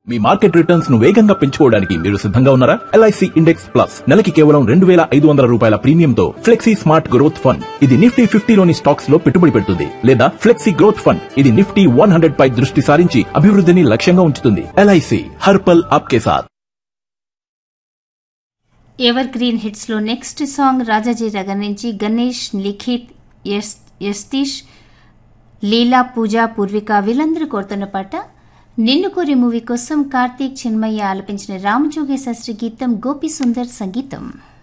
మీ market returns ను వేగంగా పెంచుకోవడానికి మీరు సిద్ధంగా ఉన్నారా ఎల్ఐసి ఇండెక్స్ ప్లస్ నెలకి కేవలం రెండు వేల ఐదు వందల రూపాయల ప్రీమియంతో ఫ్లెక్సీ స్మార్ట్ గ్రోత్ ఫండ్ ఇది నిఫ్టీ ఫిఫ్టీలోని స్టాక్స్ లో పెట్టుబడి పెడుతుంది లేదా ఫ్లెక్సీ గ్రోత్ ఫండ్ ఇది నిఫ్టీ వన్ హండ్రెడ్ పై దృష్టి సారించి అభివృద్ధిని లక్ష్యంగా ఉంచుతుంది ఎల్ఐసి హర్పల్ ఆప్కే సాత్ ఎవర్ గ్రీన్ హిట్స్ లో నెక్స్ట్ సాంగ్ రాజాజీ రగర్ నుంచి గణేష్ లిఖిత్ యస్ యస్తీష్ లీలా పూజ పూర్విక వీళ్ళందరూ కోరుతున్న పాట నిన్ను కోరి మూవీ కోసం కార్తీక్ చిన్మయ్య ఆలపించిన రామజోగే శాస్త్రి గీతం గోపి సుందర్ సంగీతం